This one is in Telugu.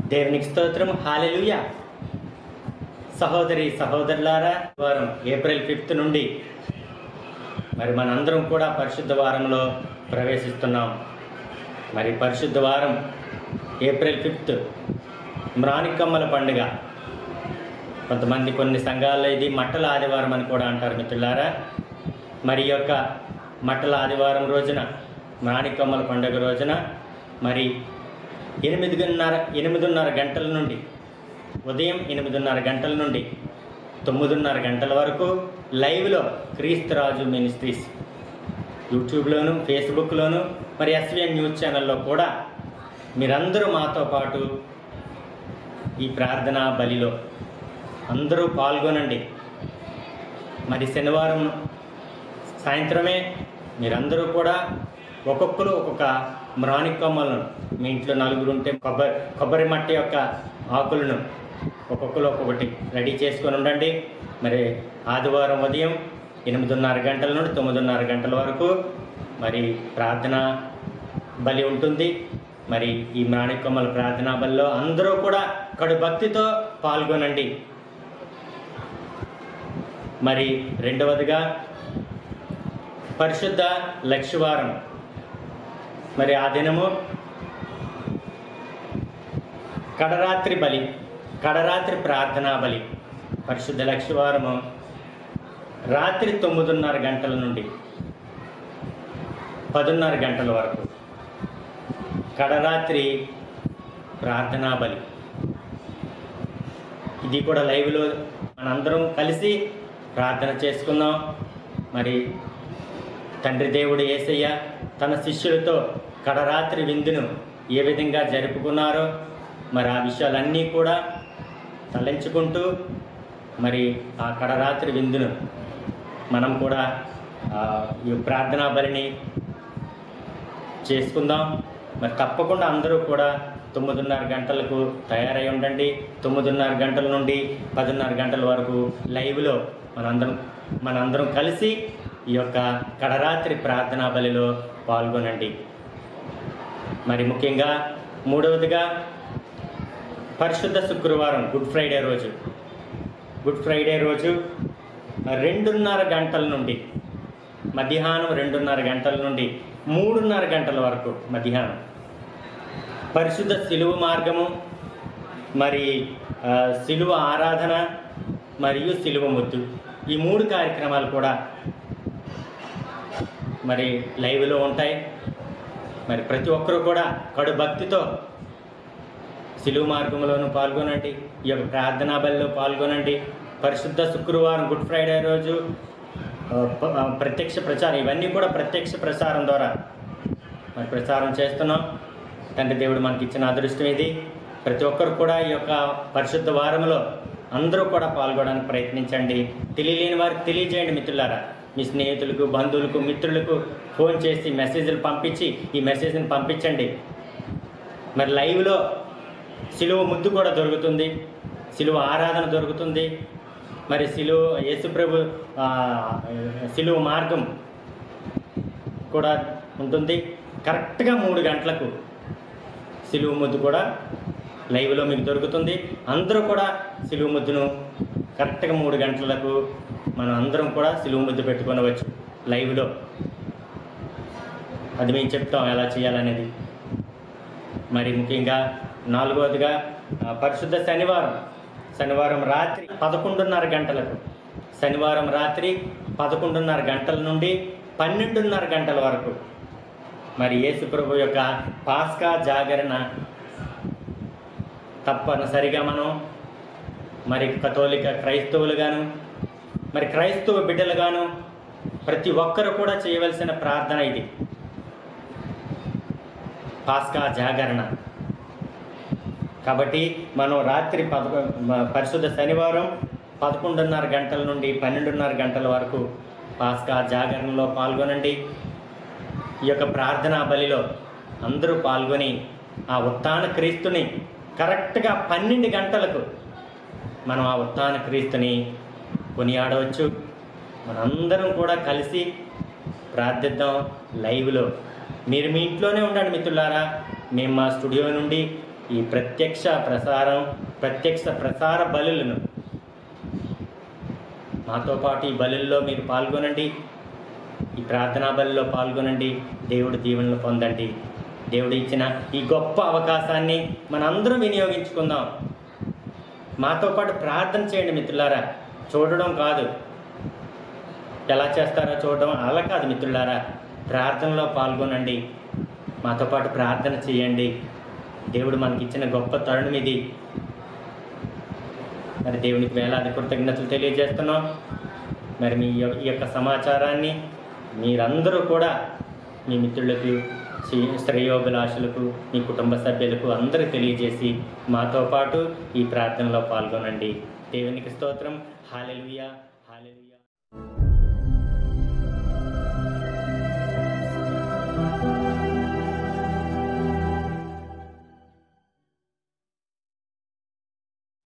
దేవునికి స్తోత్రం హాలెలుయ సహోదరి సహోదరులారా వారం ఏప్రిల్ ఫిఫ్త్ నుండి మరి మనందరం కూడా పరిశుద్ధ వారంలో ప్రవేశిస్తున్నాం మరి పరిశుద్ధ వారం ఏప్రిల్ ఫిఫ్త్ మ్రానికమ్మల పండుగ కొంతమంది కొన్ని సంఘాల్లో ఇది మట్టల ఆదివారం అని కూడా అంటారు మిత్రులారా మరి ఈ యొక్క మట్టల ఆదివారం రోజున మ్రానికమ్మల పండుగ రోజున మరి ఎనిమిదిన్నర ఎనిమిదిన్నర గంటల నుండి ఉదయం ఎనిమిదిన్నర గంటల నుండి తొమ్మిదిన్నర గంటల వరకు లైవ్లో క్రీస్తురాజు మినిస్ట్రీస్ యూట్యూబ్లోను ఫేస్బుక్లోను మరి ఎస్విఎన్ న్యూస్ ఛానల్లో కూడా మీరందరూ మాతో పాటు ఈ ప్రార్థన బలిలో అందరూ పాల్గొనండి మరి శనివారం సాయంత్రమే మీరందరూ కూడా ఒక్కొక్కరు ఒక్కొక్క మ్రాని కొమ్మలను మీ ఇంట్లో నలుగురు ఉంటే కొబ్బరి కొబ్బరి మట్టి యొక్క ఆకులను ఒక్కొక్కరు ఒక్కొక్కటి రెడీ చేసుకొని ఉండండి మరి ఆదివారం ఉదయం ఎనిమిదిన్నర గంటల నుండి తొమ్మిదిన్నర గంటల వరకు మరి ప్రార్థన బలి ఉంటుంది మరి ఈ మ్రాణి కొమ్మల ప్రార్థనా బలిలో అందరూ కూడా కడు భక్తితో పాల్గొనండి మరి రెండవదిగా పరిశుద్ధ లక్ష్యవారం మరి ఆ దినము కడరాత్రి బలి కడరాత్రి ప్రార్థనా బలి పరిశుద్ధ లక్ష్యవారము రాత్రి తొమ్మిదిన్నర గంటల నుండి పదున్నర గంటల వరకు కడరాత్రి ప్రార్థనా బలి ఇది కూడా లైవ్లో మనందరం కలిసి ప్రార్థన చేసుకుందాం మరి తండ్రి దేవుడు ఏసయ్య తన శిష్యులతో కడరాత్రి విందును ఏ విధంగా జరుపుకున్నారో మరి ఆ విషయాలన్నీ కూడా తలంచుకుంటూ మరి ఆ కడరాత్రి విందును మనం కూడా ఆ, ఈ ప్రార్థనా బలిని చేసుకుందాం మరి తప్పకుండా అందరూ కూడా తొమ్మిదిన్నర గంటలకు తయారై ఉండండి తొమ్మిదిన్నర గంటల నుండి పదిన్నర గంటల వరకు లైవ్లో మనందరం మనందరం కలిసి ఈ యొక్క కడరాత్రి ప్రార్థనా బలిలో పాల్గొనండి మరి ముఖ్యంగా మూడవదిగా పరిశుద్ధ శుక్రవారం గుడ్ ఫ్రైడే రోజు గుడ్ ఫ్రైడే రోజు రెండున్నర గంటల నుండి మధ్యాహ్నం రెండున్నర గంటల నుండి మూడున్నర గంటల వరకు మధ్యాహ్నం పరిశుద్ధ శిలువ మార్గము మరి ఆ, శిలువ ఆరాధన మరియు శిలువ ముద్దు ఈ మూడు కార్యక్రమాలు కూడా మరి లైవ్లో ఉంటాయి మరి ప్రతి ఒక్కరూ కూడా కడు భక్తితో శిలువ మార్గంలోనూ పాల్గొనండి ఈ యొక్క ప్రార్థనా బలిలో పాల్గొనండి పరిశుద్ధ శుక్రవారం గుడ్ ఫ్రైడే రోజు ఆ, ప- ఆ, ప్రత్యక్ష ప్రచారం ఇవన్నీ కూడా ప్రత్యక్ష ప్రసారం ద్వారా మరి ప్రచారం చేస్తున్నాం తండ్రి దేవుడు మనకి ఇచ్చిన అదృష్టం ఇది ప్రతి ఒక్కరు కూడా ఈ యొక్క పరిశుద్ధ వారంలో అందరూ కూడా పాల్గొనడానికి ప్రయత్నించండి తెలియలేని వారికి తెలియజేయండి మిత్రులారా మీ స్నేహితులకు బంధువులకు మిత్రులకు ఫోన్ చేసి మెసేజ్లు పంపించి ఈ మెసేజ్ని పంపించండి మరి లైవ్లో సిలువ ముద్దు కూడా దొరుకుతుంది సిలువ ఆరాధన దొరుకుతుంది మరి సిలువ యేసుప్రభు ఆ, సిలువ మార్గం కూడా ఉంటుంది కరెక్ట్గా మూడు గంటలకు సిలువ ముద్దు కూడా లైవ్లో మీకు దొరుకుతుంది అందరూ కూడా సిలువ ముద్దును కరెక్ట్గా మూడు గంటలకు మనం అందరం కూడా సిలువ ముద్దు పెట్టుకొనవచ్చు లైవ్లో అది మేము చెప్తాం ఎలా చేయాలనేది మరి ముఖ్యంగా నాలుగవదిగా ఆ, పరిశుద్ధ శనివారం శనివారం రాత్రి పదకొండున్నర గంటలకు శనివారం రాత్రి పదకొండున్నర గంటల నుండి పన్నెండున్నర గంటల వరకు మరి యేసు ప్రభు యొక్క పాస్కా జాగరణ తప్పనిసరిగా మనం మరి కథోలిక క్రైస్తవులుగాను మరి క్రైస్తవ బిడ్డలుగాను ప్రతి ఒక్కరు కూడా చేయవలసిన ప్రార్థన ఇది పాస్కా జాగరణ కాబట్టి మనం రాత్రి పదకొ మ- పరిశుద్ధ శనివారం పదకొండున్నర గంటల నుండి పన్నెండున్నర గంటల వరకు పాస్కా జాగరణలో పాల్గొనండి ఈ యొక్క ప్రార్థనా బలిలో అందరూ పాల్గొని ఆ ఉత్తాన క్రీస్తుని కరెక్ట్గా పన్నెండు గంటలకు మనం ఆ ఉత్తాన క్రీస్తుని కొనియాడవచ్చు మనందరం కూడా కలిసి ప్రార్థిద్దాం లైవ్లో మీరు మీ ఇంట్లోనే ఉండండి మిత్రులారా మేము మా స్టూడియో నుండి ఈ ప్రత్యక్ష ప్రసారం ప్రత్యక్ష ప్రసార బలులను మాతో పాటు ఈ బలుల్లో మీరు పాల్గొనండి ఈ ప్రార్థనా బలిలో పాల్గొనండి దేవుడి దీవెనలు పొందండి దేవుడు ఇచ్చిన ఈ గొప్ప అవకాశాన్ని మనందరం వినియోగించుకుందాం మాతో పాటు ప్రార్థన చేయండి మిత్రులారా చూడడం కాదు ఎలా చేస్తారో చూడడం అలా కాదు మిత్రులారా ప్రార్థనలో పాల్గొనండి మాతో పాటు ప్రార్థన చేయండి దేవుడు మనకి ఇచ్చిన గొప్ప తరుణం ఇది మరి దేవునికి వేలాది కృతజ్ఞతలు తెలియజేస్తున్నాం మరి మీ యొ- ఈ యొక్క సమాచారాన్ని మీరందరూ కూడా మీ మిత్రులకు శ్రీ- శ్రేయోభిలాషులకు మీ కుటుంబ సభ్యులకు అందరూ తెలియజేసి మాతో పాటు ఈ ప్రార్థనలో పాల్గొనండి దేవునికి స్తోత్రం హాలెలుయా